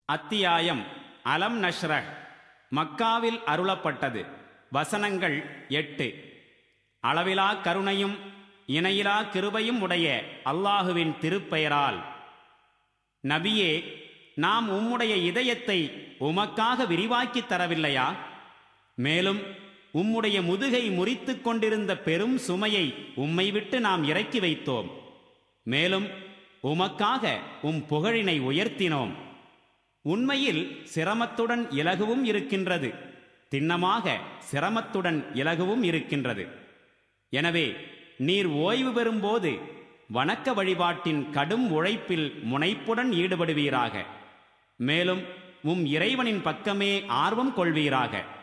அத்தியாயம் அலம் நஷ்ரஹ் மக்காவில் அருளப்பட்டது வசனங்கள் எட்டு அளவிலா கருணையும் இணையிலா கிருபையும் உடைய அல்லாஹுவின் திருப்பெயரால் நபியே நாம் உம்முடைய இதயத்தை உமக்காக விரிவாக்கித் தரவில்லையா மேலும் உம்முடைய முதுகை முறித்துக் கொண்டிருந்த பெரும் சுமையை உம்மை விட்டு நாம் இறக்கி வைத்தோம் மேலும் உமக்காக உம் புகழினை உயர்த்தினோம் உண்மையில் சிரமத்துடன் இலகுவும் இருக்கின்றது திண்ணமாக சிரமத்துடன் இலகுவும் இருக்கின்றது எனவே நீர் ஓய்வு பெறும்போது வணக்க வழிபாட்டின் கடும் உழைப்பில் முனைப்புடன் ஈடுபடுவீராக மேலும் உம் இறைவனின் பக்கமே ஆர்வம் கொள்வீராக